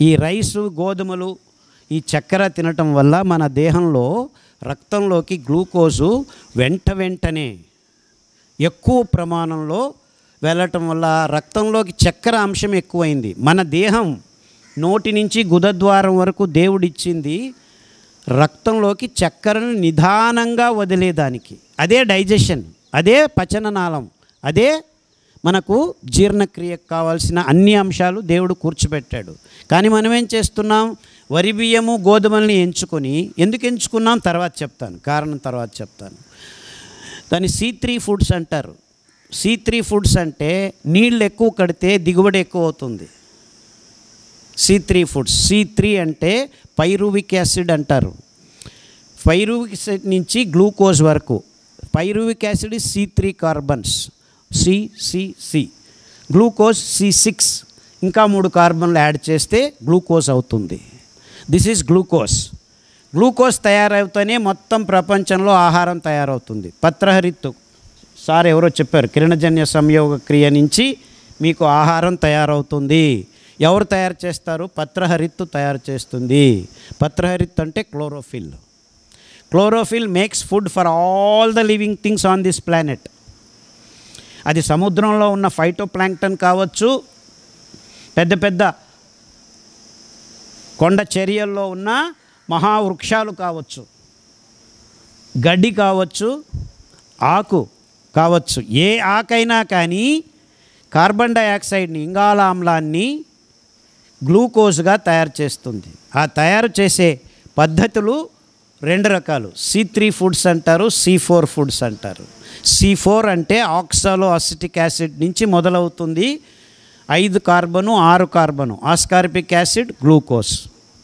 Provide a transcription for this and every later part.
ఈ రైసు గోధుమలు ఈ చక్కెర తినటం వల్ల మన దేహంలో రక్తంలోకి గ్లూకోజు వెంట వెంటనే ఎక్కువ ప్రమాణంలో వెళ్ళటం వల్ల రక్తంలోకి చక్కెర అంశం ఎక్కువైంది మన దేహం నోటి నుంచి గుదద్వారం వరకు దేవుడిచ్చింది రక్తంలోకి చక్కెరను నిదానంగా వదిలేదానికి అదే డైజెషన్ అదే పచననాళం అదే మనకు జీర్ణక్రియకు కావాల్సిన అన్ని అంశాలు దేవుడు కూర్చోబెట్టాడు కానీ మనం ఏం చేస్తున్నాం వరి బియ్యము గోధుమల్ని ఎంచుకొని ఎందుకు ఎంచుకున్నాం తర్వాత చెప్తాను కారణం తర్వాత చెప్తాను దాన్ని సీ త్రీ ఫుడ్స్ అంటారు సీ త్రీ ఫుడ్స్ అంటే నీళ్ళు ఎక్కువ కడితే దిగుబడి ఎక్కువ అవుతుంది C three foods C three అంటే పైరువిక్ యాసిడ్ అంటారు పైరువిక్ యాసిడ్ నుంచి గ్లూకోజ్ వరకు pyruvic acid C three carbons C C C glucose C six ఇంకా మూడు కార్బన్లు యాడ్ చేస్తే గ్లూకోజ్ అవుతుంది దిస్ ఈజ్ గ్లూకోజ్ గ్లూకోజ్ తయారవుతూనే మొత్తం ప్రపంచంలో ఆహారం తయారవుతుంది పత్రహరిత్తు సార్ ఎవరో చెప్పారు కిరణజన్య సంయోగ క్రియ నుంచి మీకు ఆహారం తయారవుతుంది ఎవరు తయారు చేస్తారు పత్రహరిత్తు తయారు చేస్తుంది పత్రహరిత్తు అంటే chlorophyll chlorophyll makes food for all the living things on this planet అది సముద్రంలో ఉన్న ఫైటో ప్లాంక్టన్ కావచ్చు పెద్ద పెద్ద కొండ చర్యల్లో ఉన్న మహావృక్షాలు కావచ్చు గడ్డి కావచ్చు ఆకు కావచ్చు ఏ ఆకైనా కానీ కార్బన్ డయాక్సైడ్ని ఇంగాల ఆమ్లాన్ని గ్లూకోజ్గా తయారు చేస్తుంది ఆ తయారు చేసే పద్ధతులు రెండు రకాలు సి త్రీ ఫుడ్స్ అంటారు సి ఫోర్ ఫుడ్స్ అంటారు సి ఫోర్ అంటే ఆక్సాలో అసిటిక్ యాసిడ్ నుంచి మొదలవుతుంది ఐదు కార్బను ఆరు carbon ascorbic acid glucose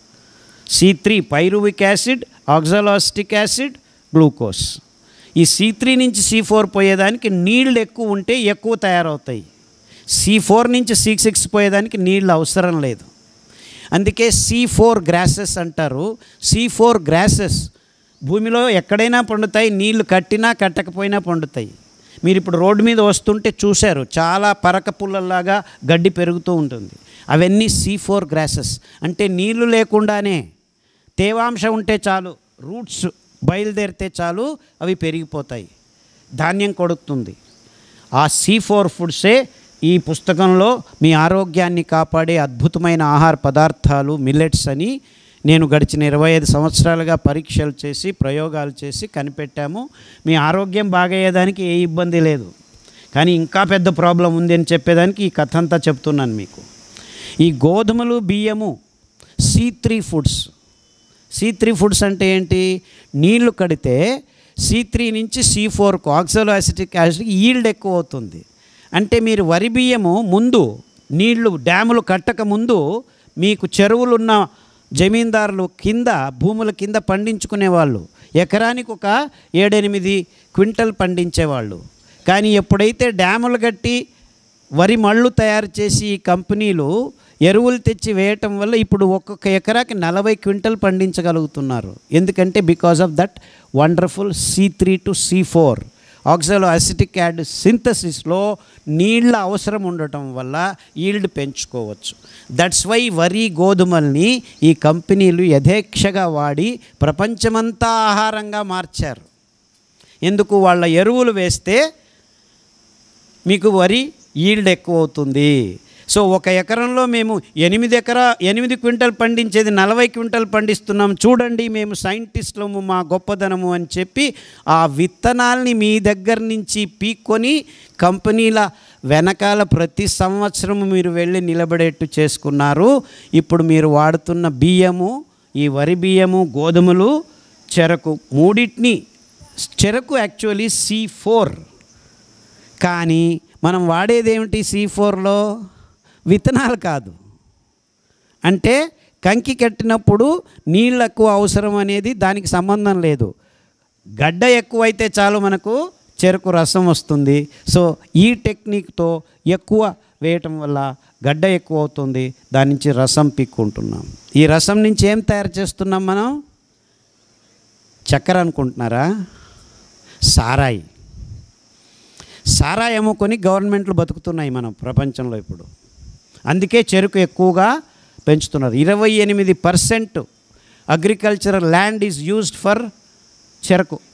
C three pyruvic acid oxaloacetic acid glucose ఈ సి త్రీ నుంచి సి ఫోర్ పోయేదానికి నీళ్ళు ఎక్కువ ఉంటే ఎక్కువ తయారవుతాయి సి ఫోర్ నుంచి సి సిక్స్ పోయేదానికి నీళ్ళు అవసరం లేదు అందుకే సి ఫోర్ గ్రాసెస్ అంటారు సి ఫోర్ గ్రాసెస్ భూమిలో ఎక్కడైనా పండుతాయి నీళ్లు కట్టినా కట్టకపోయినా పండుతాయి మీరు ఇప్పుడు రోడ్డు మీద వస్తుంటే చూశారు చాలా పరక పుల్లల్లాగా గడ్డి పెరుగుతూ ఉంటుంది అవన్నీ సి ఫోర్ గ్రాసెస్ అంటే నీళ్లు లేకుండానే తేవాంశం ఉంటే చాలు రూట్స్ బయలుదేరితే చాలు అవి పెరిగిపోతాయి ధాన్యం కొడుతుంది ఆ సి ఫోర్ ఫుడ్సే ఈ పుస్తకంలో మీ ఆరోగ్యాన్ని కాపాడే అద్భుతమైన ఆహార పదార్థాలు మిల్లెట్స్ అని నేను గడిచిన ఇరవై ఐదు సంవత్సరాలుగా పరీక్షలు చేసి ప్రయోగాలు చేసి కనిపెట్టాము మీ ఆరోగ్యం బాగయ్యేదానికి ఏ ఇబ్బంది లేదు కానీ ఇంకా పెద్ద ప్రాబ్లం ఉంది అని చెప్పేదానికి ఈ కథ అంతా చెప్తున్నాను మీకు ఈ గోధుమలు బియ్యము C three foods C three foods అంటే ఏంటి నీళ్లు కడితే సి త్రీ నుంచి సి ఫోర్కు ఆక్సలో యాసిటిక్ యాసిడ్ ఈల్డ్ ఎక్కువ అవుతుంది అంటే మీరు వరి బియ్యము ముందు నీళ్లు డ్యాములు కట్టక ముందు మీకు చెరువులున్న జమీందారులు కింద భూముల కింద పండించుకునేవాళ్ళు ఎకరానికి ఒక ఏడెనిమిది క్వింటల్ పండించేవాళ్ళు కానీ ఎప్పుడైతే డ్యాములు కట్టి వరి మళ్ళు తయారు చేసి ఈ కంపెనీలు ఎరువులు తెచ్చి వేయటం వల్ల ఇప్పుడు ఒక్కొక్క ఎకరాకి నలభై క్వింటల్ పండించగలుగుతున్నారు ఎందుకంటే because of that wonderful C three to C four oxaloacetic acid సింథసిస్లో నీళ్ళ అవసరం ఉండటం వల్ల ఈల్డ్ పెంచుకోవచ్చు దట్స్ వై వరి గోధుమల్ని ఈ కంపెనీలు యథేక్షగా వాడి ప్రపంచమంతా ఆహారంగా మార్చారు ఎందుకు వాళ్ళ ఎరువులు వేస్తే మీకు వరి ఈల్డ్ ఎక్కువ అవుతుంది సో ఒక ఎకరంలో మేము ఎనిమిది ఎకరా ఎనిమిది క్వింటల్ పండించేది నలభై క్వింటల్ పండిస్తున్నాం చూడండి మేము సైంటిస్టులము మా గొప్పదనము అని చెప్పి ఆ విత్తనాల్ని మీ దగ్గర నుంచి పీక్కొని కంపెనీల వెనకాల ప్రతి సంవత్సరం మీరు వెళ్ళి నిలబడేట్టు చేసుకున్నారు ఇప్పుడు మీరు వాడుతున్న బియ్యము ఈ వరి బియ్యము గోధుమలు చెరకు మూడింటిని చెరకు యాక్చువల్లీ సి ఫోర్ కానీ మనం వాడేది ఏమిటి సి ఫోర్లో విత్తనాలు కాదు అంటే కంకి కట్టినప్పుడు నీళ్ళు ఎక్కువ అవసరం అనేది దానికి సంబంధం లేదు గడ్డ ఎక్కువైతే చాలు మనకు చెరుకు రసం వస్తుంది సో ఈ టెక్నిక్తో ఎక్కువ వేయటం వల్ల గడ్డ ఎక్కువ అవుతుంది దాని నుంచి రసం పిక్కుంటున్నాం ఈ రసం నుంచి ఏం తయారు చేస్తున్నాం మనం చక్కెర అనుకుంటున్నారా సారాయి సారాయి అమ్ముకొని గవర్నమెంట్లు బతుకుతున్నాయి మనం ప్రపంచంలో ఇప్పుడు అందుకే చెరుకు ఎక్కువగా పెంచుతున్నారు ఇరవై ఎనిమిది percent agricultural land is used for చెరకు